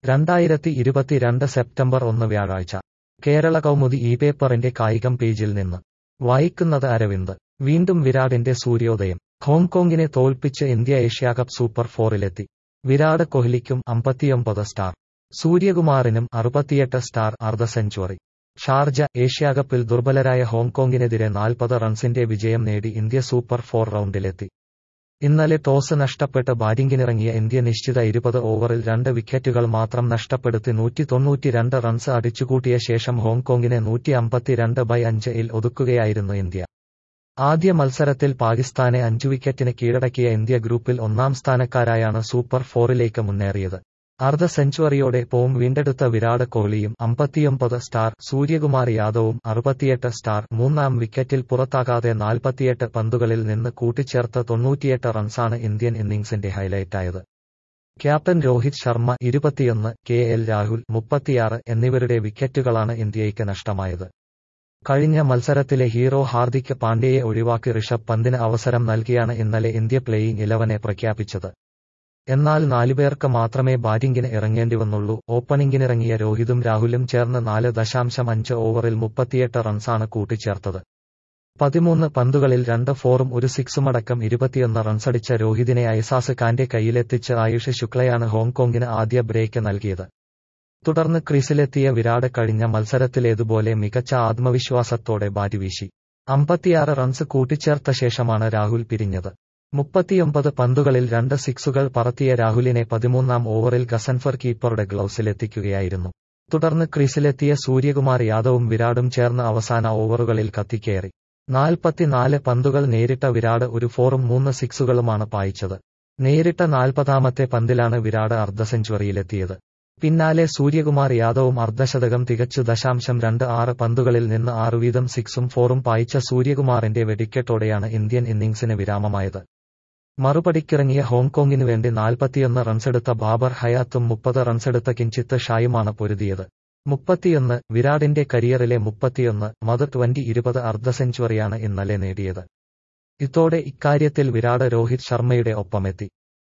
രണ്ടായിരത്തി ഇരുപത്തിരണ്ട് സെപ്റ്റംബർ ഒന്ന് വ്യാഴാഴ്ച കേരള കൗമുദി ഈ പേപ്പറിന്റെ കായികം പേജിൽ നിന്ന് വായിക്കുന്നത് അരവിന്ദ് വീണ്ടും വിരാടിന്റെ സൂര്യോദയം ഹോങ്കോങ്ങിനെ തോൽപ്പിച്ച് ഇന്ത്യ ഏഷ്യാകപ്പ് സൂപ്പർ ഫോറിലെത്തി വിരാട് കോഹ്ലിക്കും അമ്പത്തിയൊമ്പത് സ്റ്റാർ സൂര്യകുമാറിനും അറുപത്തിയെട്ട് സ്റ്റാർ അർദ്ധ സെഞ്ചുറി ഷാർജ ഏഷ്യാകപ്പിൽ ദുർബലരായ ഹോങ്കോങ്ങിനെതിരെ നാൽപ്പത് റൺസിന്റെ വിജയം നേടി ഇന്ത്യ സൂപ്പർ ഫോർ റൗണ്ടിലെത്തി ഇന്നലെ ടോസ് നഷ്ടപ്പെട്ട് ബാറ്റിംഗിനിറങ്ങിയ ഇന്ത്യ നിശ്ചിത ഇരുപത് ഓവറിൽ രണ്ട് വിക്കറ്റുകൾ മാത്രം നഷ്ടപ്പെടുത്തി നൂറ്റി തൊണ്ണൂറ്റിരണ്ട് റൺസ് അടിച്ചുകൂട്ടിയ ശേഷം ഹോങ്കോങ്ങിനെ നൂറ്റി അമ്പത്തിരണ്ട് ബൈ അഞ്ച് ഇൽ ഒതുക്കുകയായിരുന്നു ഇന്ത്യ ആദ്യ മത്സരത്തിൽ പാകിസ്ഥാനെ അഞ്ചു വിക്കറ്റിന് കീഴടക്കിയ ഇന്ത്യ ഗ്രൂപ്പിൽ ഒന്നാം സ്ഥാനക്കാരായാണ് സൂപ്പർ ഫോറിലേക്ക് മുന്നേറിയത് അർദ്ധ സെഞ്ചുറിയോടെ പോം വീണ്ടെടുത്ത വിരാട് കോഹ്ലിയും അമ്പത്തിയൊമ്പത് സ്റ്റാർ സൂര്യകുമാർ യാദവും അറുപത്തിയെട്ട് സ്റ്റാർ മൂന്നാം വിക്കറ്റിൽ പുറത്താകാതെ നാൽപ്പത്തിയെട്ട് പന്തുകളിൽ നിന്ന് കൂട്ടിച്ചേർത്ത തൊണ്ണൂറ്റിയെട്ട് റൺസാണ് ഇന്ത്യൻ ഇന്നിംഗ്സിന്റെ ഹൈലൈറ്റായത് ക്യാപ്റ്റൻ രോഹിത് ശർമ്മ ഇരുപത്തിയൊന്ന് കെ എൽ രാഹുൽ മുപ്പത്തിയാറ് എന്നിവരുടെ വിക്കറ്റുകളാണ് ഇന്ത്യയ്ക്ക് നഷ്ടമായത് കഴിഞ്ഞ മത്സരത്തിലെ ഹീറോ ഹാർദിക് പാണ്ഡ്യയെ ഒഴിവാക്കി ഋഷഭ് പന്തിന് അവസരം നൽകിയാണ് ഇന്നലെ ഇന്ത്യ പ്ലേയിംഗ് ഇലവനെ പ്രഖ്യാപിച്ചത് എന്നാൽ നാലുപേർക്ക് മാത്രമേ ബാറ്റിംഗിന് ഇറങ്ങേണ്ടിവന്നുള്ളൂ ഓപ്പണിംഗിനിറങ്ങിയ രോഹിതും രാഹുലും ചേർന്ന് നാല് ദശാംശം അഞ്ച് ഓവറിൽ മുപ്പത്തിയെട്ട് റൺസാണ് കൂട്ടിച്ചേർത്തത് പതിമൂന്ന് പന്തുകളിൽ രണ്ട് ഫോറും ഒരു സിക്സുമടക്കം ഇരുപത്തിയൊന്ന് റൺസടിച്ച രോഹിതിനെ ഐസാസ് ഖാന്റെ കയ്യിലെത്തിച്ച് ആയുഷ് ശുക്ലയാണ് ഹോങ്കോങ്ങിന് ആദ്യ ബ്രേക്ക് നൽകിയത് തുടർന്ന് ക്രീസിലെത്തിയ വിരാട് കഴിഞ്ഞ മത്സരത്തിലേതുപോലെ മികച്ച ആത്മവിശ്വാസത്തോടെ ബാറ്റ് വീശി അമ്പത്തിയാറ് റൺസ് കൂട്ടിച്ചേർത്ത ശേഷമാണ് രാഹുൽ പിരിഞ്ഞത് മുപ്പത്തിയൊമ്പത് പന്തുകളിൽ രണ്ട് സിക്സുകൾ പറത്തിയ രാഹുലിനെ പതിമൂന്നാം ഓവറിൽ ഗസൻഫർ കീപ്പറുടെ ഗ്ലൗസിലെത്തിക്കുകയായിരുന്നു തുടർന്ന് ക്രീസിലെത്തിയ സൂര്യകുമാർ യാദവും വിരാടും ചേർന്ന് അവസാന ഓവറുകളിൽ കത്തിക്കേറി നാൽപ്പത്തിനാല് പന്തുകൾ നേരിട്ട വിരാട് ഒരു ഫോറും മൂന്ന് സിക്സുകളുമാണ് പായിച്ചത് നേരിട്ട നാൽപ്പതാമത്തെ പന്തിലാണ് വിരാട് അർദ്ധ സെഞ്ചുറിയിലെത്തിയത് പിന്നാലെ സൂര്യകുമാർ യാദവും അർദ്ധശതകം തികച്ചു ദശാംശം രണ്ട് ആറ് പന്തുകളിൽ നിന്ന് ആറ് വീതം സിക്സും ഫോറും പായിച്ച സൂര്യകുമാറിന്റെ വെടിക്കെട്ടോടെയാണ് ഇന്ത്യൻ ഇന്നിംഗ്സിന് വിരാമമായത് മറുപടിക്കിറങ്ങിയ ഹോങ്കോങ്ങിനു വേണ്ടി നാൽപ്പത്തിയൊന്ന് റൺസെടുത്ത ബാബർ ഹയാത്തും മുപ്പത് റൺസെടുത്ത കിഞ്ചിത്ത് ഷായുമാണ് പൊരുതിയത് മുപ്പത്തിയൊന്ന് വിരാടിന്റെ കരിയറിലെ മുപ്പത്തിയൊന്ന് മത് ട്വന്റി ഇരുപത് അർദ്ധ സെഞ്ചുറിയാണ് ഇന്നലെ നേടിയത് ഇതോടെ ഇക്കാര്യത്തിൽ വിരാട് രോഹിത് ശർമ്മയുടെ ഒപ്പമെത്തി